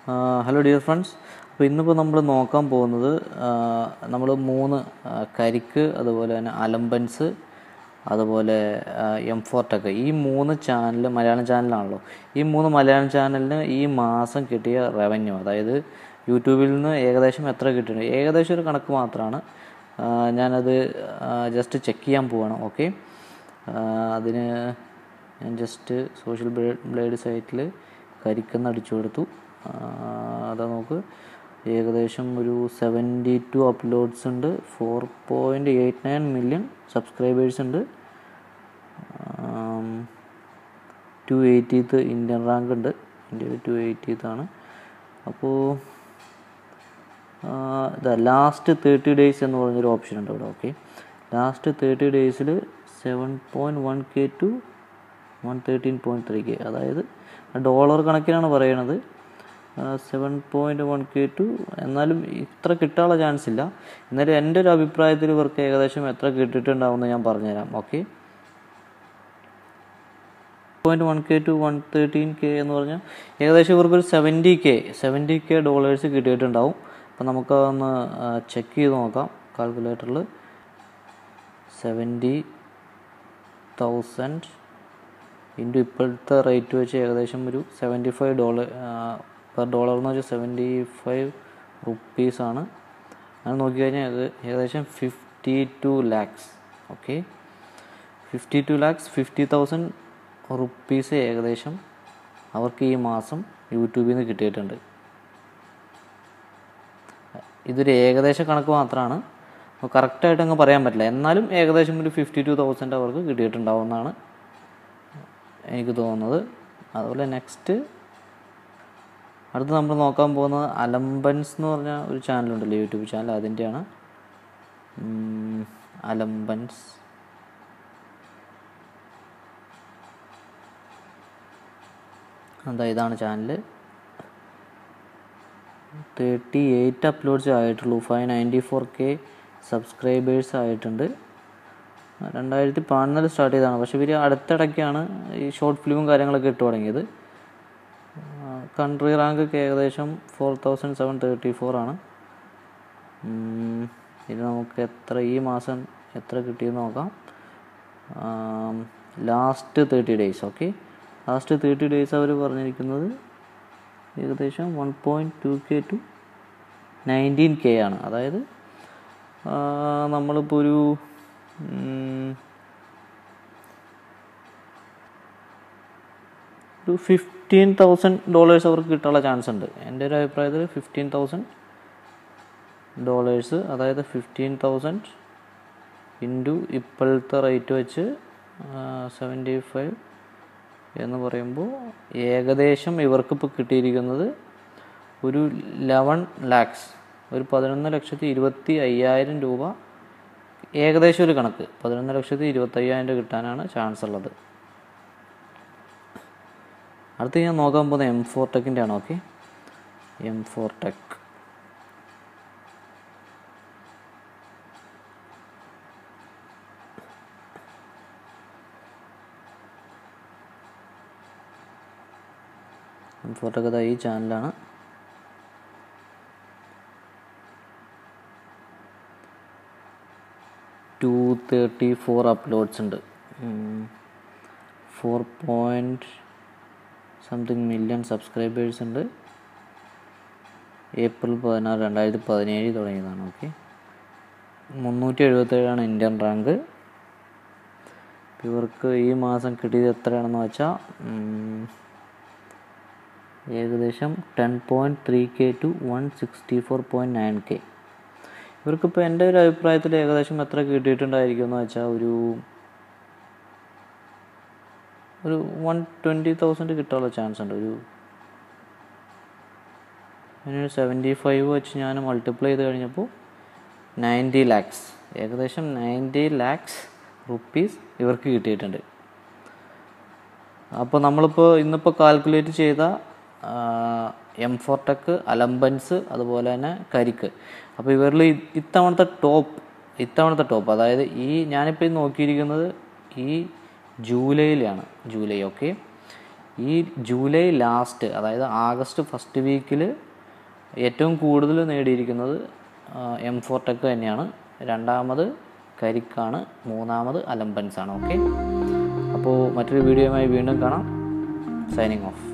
hello dear friends അപ്പോൾ ഇന്നിപ്പോൾ നമ്മൾ നോക്കാൻ പോകുന്നത് നമ്മൾ മൂന്ന് ആ, കരിക്ക് അതുപോലെ തന്നെ അലമ്പൻസ് അതുപോലെ എം ഫോർട്ടൊക്കെ ഈ മൂന്ന് ചാനൽ മലയാളം ചാനലാണല്ലോ ഈ മൂന്ന് മലയാളം ചാനലിന് ഈ മാസം കിട്ടിയ റവന്യൂ അതായത് യൂട്യൂബിൽ നിന്ന് ഏകദേശം എത്ര കിട്ടിയിട്ടുണ്ട് ഏകദേശം ഒരു കണക്ക് മാത്രമാണ് ആ, ഞാനത് ജസ്റ്റ് ചെക്ക് ചെയ്യാൻ പോവാണ് ഓക്കെ അതിന് ഞാൻ ജസ്റ്റ് സോഷ്യൽ ബ്ലേഡ് സൈറ്റിൽ കരിക്കെന്ന് അടിച്ചു കൊടുത്തു ആ, അതാ നോക്ക് ഏകദേശം ഒരു സെവൻറ്റി ടു അപ്ലോഡ്സ് ഉണ്ട് four point eight nine million subscribers ഉണ്ട് ടു എയ്റ്റീത്ത് ഇന്ത്യൻ റാങ്ക് ഉണ്ട് ഇന്ത്യയിൽ ടു എയ്റ്റീത്ത് ആണ് അപ്പോൾ ഇതാ ലാസ്റ്റ് തേർട്ടി ഡേയ്സ് എന്ന് പറഞ്ഞൊരു ഓപ്ഷൻ ഉണ്ട് ഇവിടെ ഓക്കെ ലാസ്റ്റ് തേർട്ടി ഡേയ്സിൽ seven point one K to one thirteen point three K അതായത് ഡോളർ കണക്കിനാണ് പറയണത് seven point one K to എന്നാലും ഇത്ര കിട്ടാനുള്ള ചാൻസ് ഇല്ല എന്നാലും എൻ്റെ ഒരു അഭിപ്രായത്തിൽ ഇവർക്ക് ഏകദേശം എത്ര കിട്ടിയിട്ടുണ്ടാവുമെന്ന് ഞാൻ പറഞ്ഞുതരാം okay point one K to one thirteen K എന്ന് പറഞ്ഞാൽ ഏകദേശം ഇവർക്കൊരു seventy K seventy K dollars കിട്ടിയിട്ടുണ്ടാവും അപ്പം നമുക്കതൊന്ന് ചെക്ക് ചെയ്ത് നോക്കാം കാൽക്കുലേറ്ററിൽ സെവൻറ്റി തൗസൻഡ് ഇൻറ്റു ഇപ്പോഴത്തെ റേറ്റ് വെച്ച് ഏകദേശം ഒരു seventy five dollar per dollar എന്ന് വെച്ചാൽ സെവൻറ്റി ഫൈവ് റുപ്പീസാണ് അങ്ങനെ നോക്കിക്കഴിഞ്ഞാൽ അത് ഏകദേശം fifty two lakhs okay fifty two lakhs fifty thousand rupees ഏകദേശം അവർക്ക് ഈ മാസം യൂട്യൂബിൽ നിന്ന് കിട്ടിയിട്ടുണ്ട് ഇതൊരു ഏകദേശ കണക്ക് മാത്രമാണ് അപ്പോൾ കറക്റ്റായിട്ട് അങ്ങ് പറയാൻ പറ്റില്ല എന്നാലും ഏകദേശം ഒരു ഫിഫ്റ്റി ടു തൗസൻഡ് അവർക്ക് കിട്ടിയിട്ടുണ്ടാവുമെന്നാണ് എനിക്ക് തോന്നുന്നത് അതുപോലെ നെക്സ്റ്റ് അടുത്ത് നമ്മൾ നോക്കാൻ പോകുന്നത് അലമ്പൻസ് എന്ന് പറഞ്ഞ ഒരു ചാനലുണ്ടല്ലോ യൂട്യൂബ് ചാനൽ അതിൻ്റെയാണ് ഉം, അലമ്പൻസ് എന്താ ഇതാണ് ചാനൽ തേർട്ടി എയ്റ്റ് അപ്ലോഡ്സ് ആയിട്ടുള്ളൂ five ninety four K subscribers ആയിട്ടുണ്ട് രണ്ടായിരത്തി പതിനൊന്നിൽ സ്റ്റാർട്ട് ചെയ്തതാണ് പക്ഷേ ഇവർ അടുത്തിടയ്ക്കാണ് ഈ ഷോർട്ട് ഫിലിമും കാര്യങ്ങളൊക്കെ ഇട്ട് തുടങ്ങിയത് കൺട്രി റാങ്ക് ഒക്കെ ഏകദേശം four thousand seven thirty four ആണ് ഉം, ഇത് നമുക്ക് എത്ര ഈ മാസം എത്ര കിട്ടിയെന്ന് നോക്കാം last thirty days okay last thirty days അവർ പറഞ്ഞിരിക്കുന്നത് ഏകദേശം one point two K to nineteen K ആണ് അതായത് ആ, നമ്മളിപ്പോൾ ഒരു ഉം, ഒരു ഫിഫ്റ്റീൻ തൗസൻഡ് ഡോളേഴ്സ് അവർക്ക് കിട്ടാനുള്ള ചാൻസ് ഉണ്ട് എൻ്റെ ഒരു അഭിപ്രായത്തിൽ ഫിഫ്റ്റീൻ തൗസൻഡ് ഡോളേഴ്സ് അതായത് ഫിഫ്റ്റീൻ തൗസൻഡ് ഇൻറ്റു ഇപ്പോഴത്തെ റേറ്റ് വെച്ച് സെവൻറ്റി ഫൈവ് എന്ന് പറയുമ്പോൾ ഏകദേശം ഇവർക്കിപ്പോൾ കിട്ടിയിരിക്കുന്നത് ഒരു ലെവൻ ലാക്സ് ഒരു പതിനൊന്ന് ലക്ഷത്തി ഇരുപത്തി അയ്യായിരം രൂപ ഏകദേശം ഒരു കണക്ക് പതിനൊന്ന് ലക്ഷത്തി ഇരുപത്തയ്യായിരം രൂപ കിട്ടാനാണ് ചാൻസ് ഉള്ളത് അടുത്ത് ഞാൻ നോക്കാൻ പോകുന്നത് എം ഫോർ ടെക്കിൻ്റെ ആണ് okay M four tech M four tech ഈ ചാനലാണ് ടു തേർട്ടി ഫോർ അപ്ലോഡ്സ് ഉണ്ട് four point something million subscribers ഉണ്ട് ഏപ്രിൽ പതിനാറ് രണ്ടായിരത്തി പതിനേഴിൽ തുടങ്ങിയതാണ് ഓക്കെ മുന്നൂറ്റി എഴുപത്തേഴാണ് ഇന്ത്യൻ റാങ്ക് ഇവർക്ക് ഈ മാസം കിട്ടിയത് എത്രയാണെന്ന് വെച്ചാൽ ഉം, ഏകദേശം ten point three K to one sixty four point nine K ഇവർക്കിപ്പോൾ എൻ്റെ ഒരു അഭിപ്രായത്തിൽ ഏകദേശം എത്ര കിട്ടിയിട്ടുണ്ടായിരിക്കും എന്ന് വെച്ചാൽ ഒരു ഒരു വൺ ട്വൻറ്റി തൗസൻഡ് കിട്ടാനുള്ള ചാൻസ് ഉണ്ട് ഒരു അതിനൊരു സെവൻറ്റി ഫൈവ് വെച്ച് ഞാൻ മൾട്ടിപ്ലൈ ചെയ്ത് കഴിഞ്ഞപ്പോൾ നയൻറ്റി ലാക്സ് ഏകദേശം നയൻറ്റി ലാക്സ് റുപ്പീസ് ഇവർക്ക് കിട്ടിയിട്ടുണ്ട് അപ്പോൾ നമ്മളിപ്പോൾ ഇന്നിപ്പോൾ കാൽക്കുലേറ്റ് ചെയ്ത എം ഫോർ ടെക്ക് അലമ്പൻസ് അതുപോലെ തന്നെ കരിക്ക് അപ്പോൾ ഇവരിൽ ഇ- ഇത്തവണത്തെ ടോപ്പ് ഇത്തവണത്തെ ടോപ്പ് അതായത് ഈ ഞാനിപ്പോൾ ഇത് നോക്കിയിരിക്കുന്നത് ഈ ജൂലൈയിലാണ് ജൂലൈ ഓക്കെ ഈ ജൂലൈ ലാസ്റ്റ് അതായത് ആഗസ്റ്റ് ഫസ്റ്റ് വീക്കിൽ ഏറ്റവും കൂടുതൽ നേടിയിരിക്കുന്നത് എം ഫോർ ടെക് തന്നെയാണ് രണ്ടാമത് കരിക്കാണ് മൂന്നാമത് അലംബൻസ് ആണ് ഓക്കെ അപ്പോൾ മറ്റൊരു വീഡിയോയുമായി വീണ്ടും കാണാം സൈനിങ് ഓഫ്